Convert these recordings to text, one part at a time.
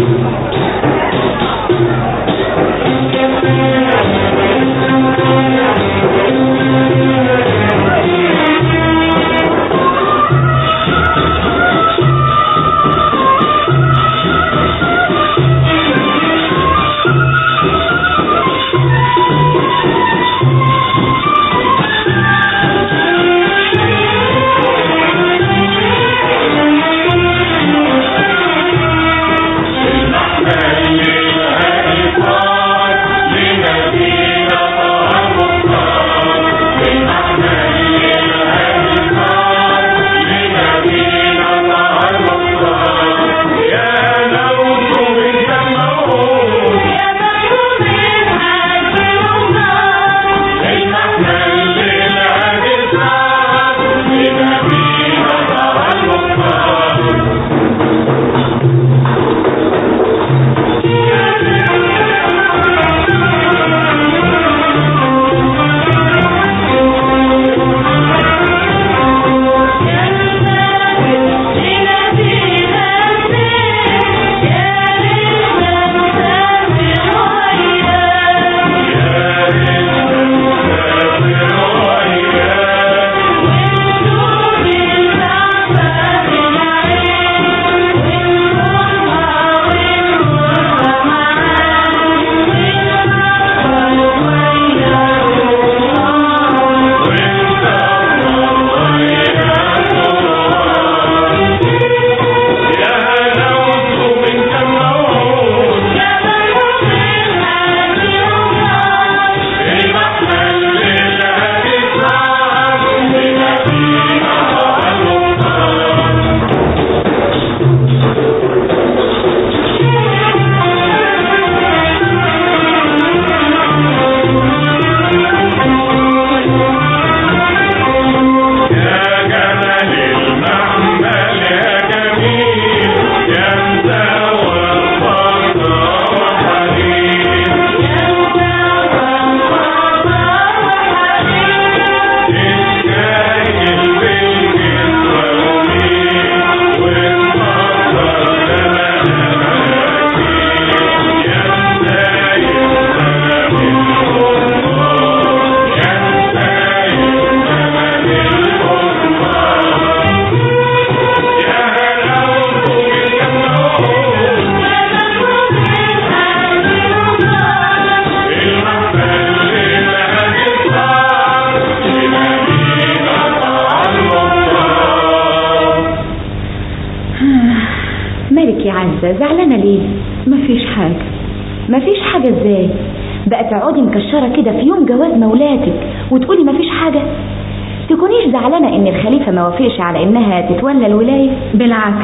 عزة زعلانة ليه مفيش حاجة مفيش حاجة ازاي بقى تقعدي مكشرة كده في يوم جواز مولاتك وتقولي مفيش حاجة تكونيش زعلانة ان الخليفة ما وافقش على انها تتولى الولاية بالعكس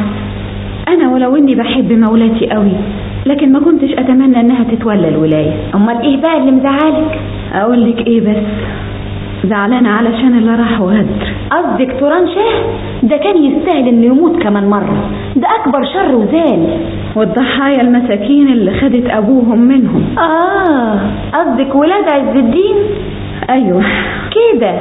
انا ولو اني بحب مولاتي قوي لكن ما كنتش اتمنى انها تتولى الولاية امال ايه بقى اللي مزعلك اقول لك ايه بس زعلانة علشان اللي راح غدر قصدك توران شاه ده كان يستاهل انه يموت كمان مرة ده اكبر شر وزال والضحايا المساكين اللي خدت ابوهم منهم اه قصدك ولاد عز الدين ايوه كده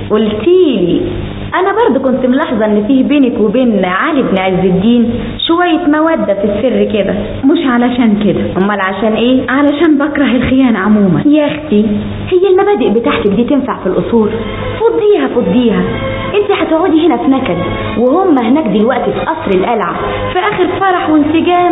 قلتيلي انا برضو كنت ملاحظة ان فيه بينك وبين علي بن عز الدين شوية مودة في السر كده مش علشان كده امال عشان ايه علشان بكره الخيانة عموما يا اختي هي المبادئ بتاعتك دي تنفع في الاصول فضيها فضيها انت هتقعدي هنا في نكد وهم هناك دلوقتي في قصر القلعة في اخر فرح وانسجام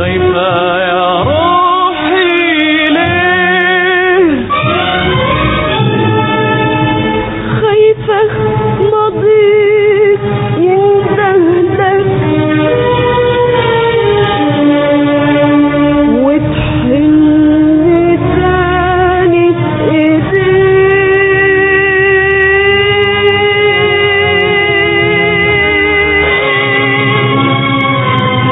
خايفة يا روحي ليه خايفة ماضيك يندهلك وتحن تاني ايديك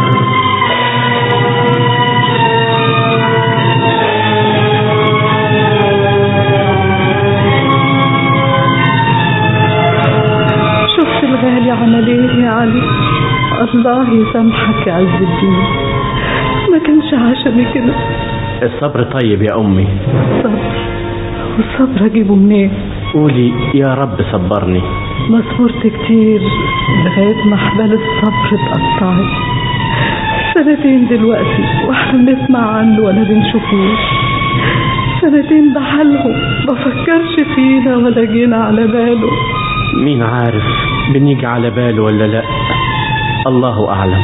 شفت الغالي عمل ايه يا علي الله يسامحك يا عز الدين ما كانش عشمي كده الصبر طيب يا أمي صبر والصبر اجيبه منين قولي يا رب صبرني ما صبرت كتير لغاية ما حبال الصبر اتقطعت سنتين دلوقتي واحنا بنسمع عنه ولا بنشوفوش سنتين بحالهم ما فكرش فينا ولا جينا على باله مين عارف بنيجي على باله ولا لا الله أعلم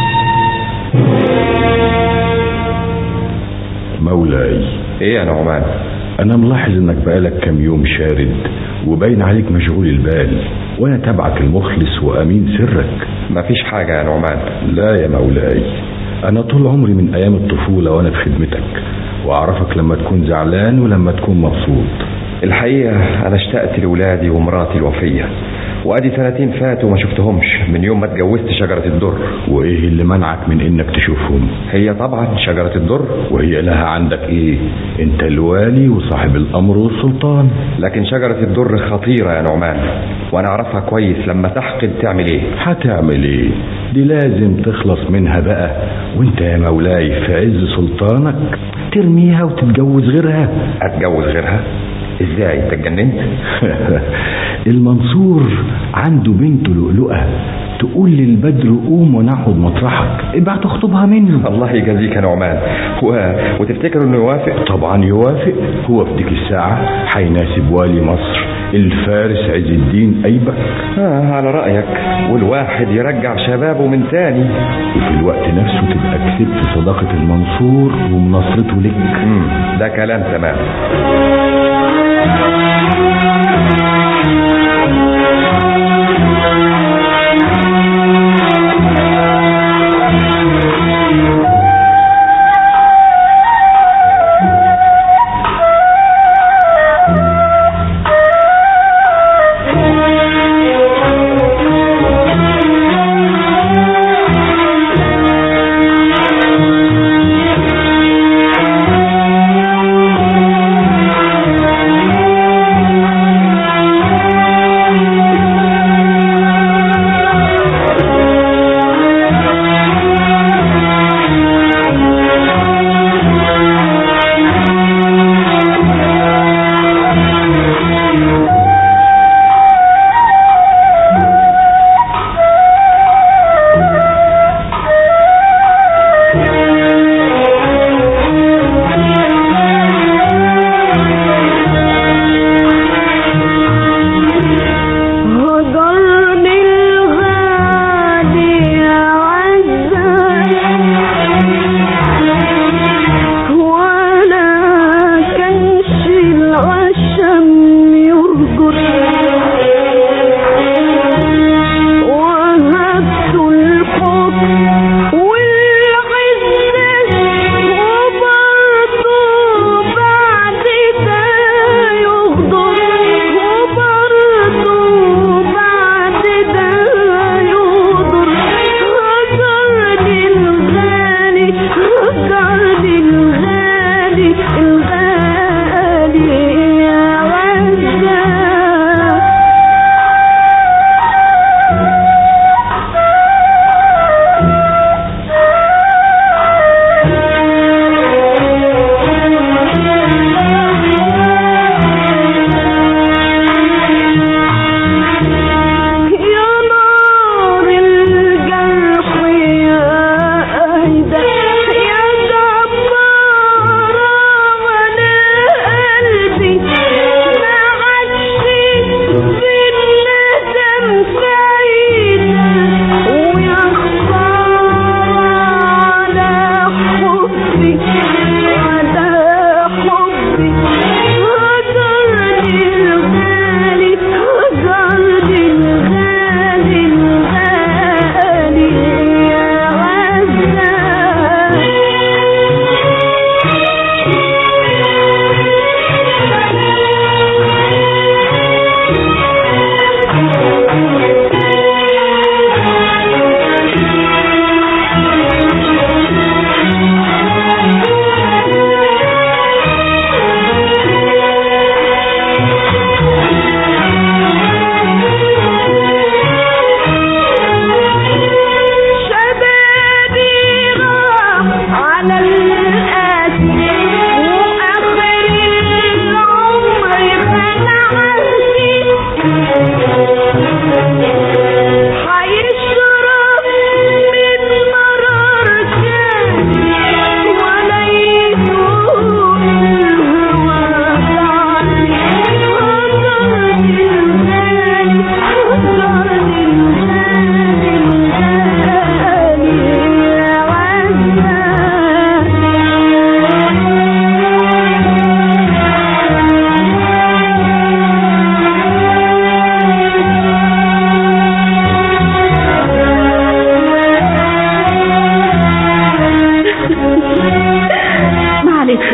مولاي ايه يا نعمان انا ملاحظ انك بقالك كام يوم شارد وباين عليك مشغول البال وانا تبعك المخلص وامين سرك مفيش حاجة يا نعمان لا يا مولاي انا طول عمري من ايام الطفولة وانا في خدمتك واعرفك لما تكون زعلان ولما تكون مبسوط الحقيقة انا اشتقت لولادي ومراتي الوفية وادي سنتين فاتوا ما شفتهمش من يوم ما اتجوزت شجرة الدر وايه اللي منعك من انك تشوفهم هي طبعا شجرة الدر وهي لها عندك ايه انت الوالي وصاحب الامر والسلطان لكن شجرة الدر خطيرة يا نعمان وانا اعرفها كويس لما تحقد تعمل ايه هتعمل ايه دي لازم تخلص منها بقى وانت يا مولاي في عز سلطانك ترميها وتتجوز غيرها اتجوز غيرها ازاي انت اتجننت المنصور عنده بنته لؤلؤة تقول للبدر قوم وناخد مطرحك ابعت تخطبها منه الله يجازيك يا نعمان و... وتفتكر انه يوافق طبعا يوافق هو في ديك الساعة هيناسب والي مصر الفارس عز الدين أيبك آه على رأيك والواحد يرجع شبابه من تاني وفي الوقت نفسه تبقى كسبت صداقة المنصور ومناصرته لك مم، ده كلام تمام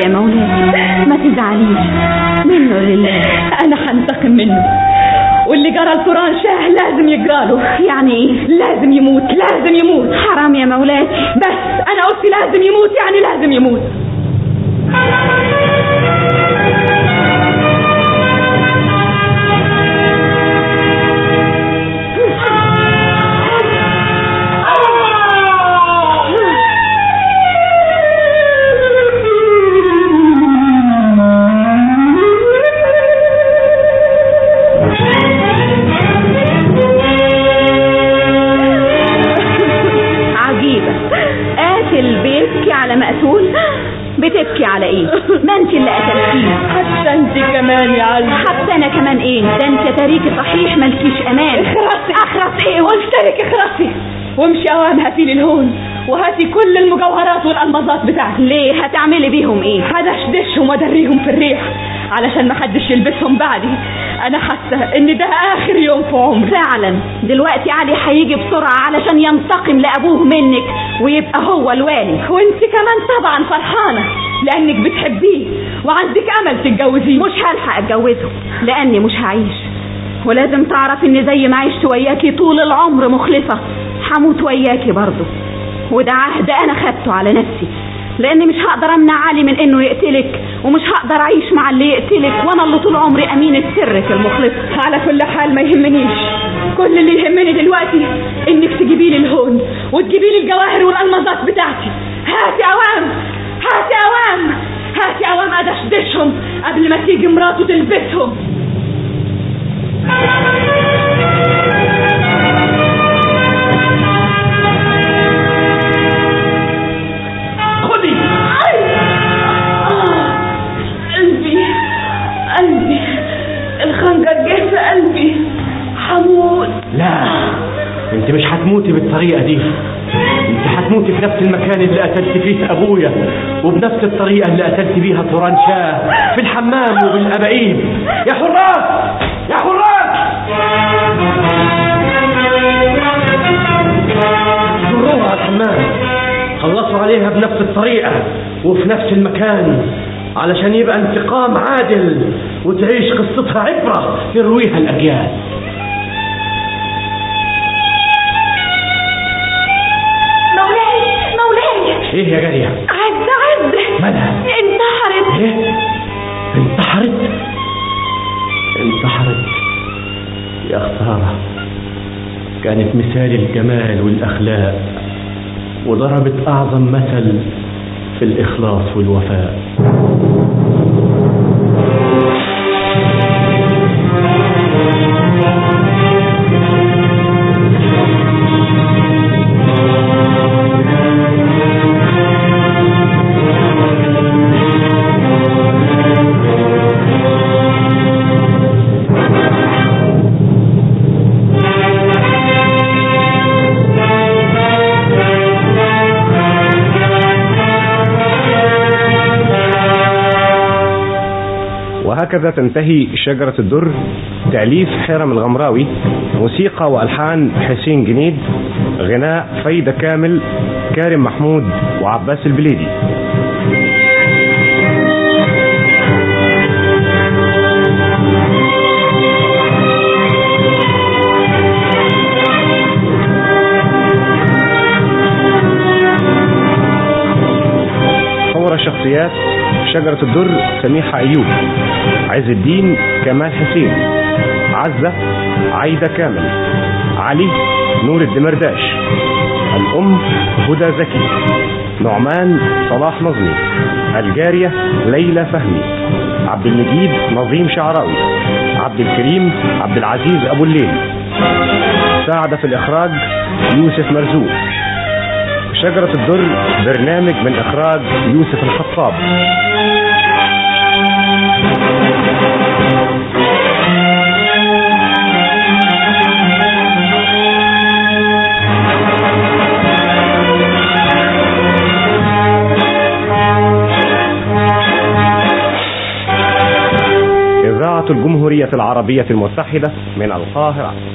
يا مولاي ما تزعليش منه لله انا هنتقم منه واللي جرى القران شاه لازم يجراله يعني ايه لازم يموت لازم يموت حرام يا مولاي بس انا قلت لازم يموت يعني لازم يموت عجيبة قاتل بيبكي على مقتول بتبكي على ايه ما انت اللي قتلتيه حتى انت كمان يا علي حتى انا كمان ايه ده انت تاريخي صحيح مالكيش امان اخرسي اخرس ايه قلت لك اخرسي وامشي اوام هاتي لي الهون وهاتي كل المجوهرات والالمازات بتاعتي ليه هتعملي بيهم ايه هدشدشهم وادريهم في الريح علشان محدش يلبسهم بعدي انا حاسه ان ده اخر يوم في عمري فعلا دلوقتي علي هيجي بسرعة علشان ينتقم لأبوه منك ويبقى هو الوالي وانت كمان طبعا فرحانه لانك بتحبيه وعندك امل تتجوزيه مش هلحق اتجوزه لاني مش هعيش ولازم تعرف ان زي ما عشت وياكي طول العمر مخلصة هموت وياكي برضه وده عهد انا خدته على نفسي لاني مش هقدر امنع علي من انه يقتلك ومش هقدر اعيش مع اللي يقتلك وانا اللي طول عمري امينة سرك المخلصة على كل حال ما يهمنيش كل اللي يهمني دلوقتي انك تجيبي لي الهون وتجيبي لي الجواهر والالمازات بتاعتي هاتي اوام هاتي اوام هاتي اوام ادشدشهم قبل ما تيجي مراته تلبسهم خدي قلبي قلبي الخنجر جه في قلبي هموت لا انت مش هتموتي بالطريقة دي انت هتموتي في نفس المكان اللي قتلت فيه ابويا وبنفس الطريقة اللي قتلت بيها توران شاه في الحمام وبالابعيد يا حراس يا حراس جروها على الحمام خلصوا عليها بنفس الطريقة وفي نفس المكان علشان يبقى انتقام عادل وتعيش قصتها عبرة يرويها الأجيال مولاي مولاي ايه يا جارية عز عز مالها انتحرت ايه انتحرت انتحرت يا خسارة كانت مثال الجمال والأخلاق وضربت أعظم مثل في الإخلاص والوفاء وهكذا تنتهي شجرة الدر تأليف حرم الغمراوي موسيقى وألحان حسين جنيد غناء فايدة كامل كارم محمود وعباس البليدي صور الشخصيات شجرة الدر سميحة أيوب عز الدين كمال حسين عزة عايدة كامل علي نور الدمرداش الأم هدى زكي نعمان صلاح نظمي الجارية ليلى فهمي عبد المجيد نظيم شعراوي عبد الكريم عبد العزيز أبو الليل ساعد في الإخراج يوسف مرزوق شجرة الدر برنامج من إخراج يوسف الخطاب إذاعة الجمهورية العربية المتحدة من القاهرة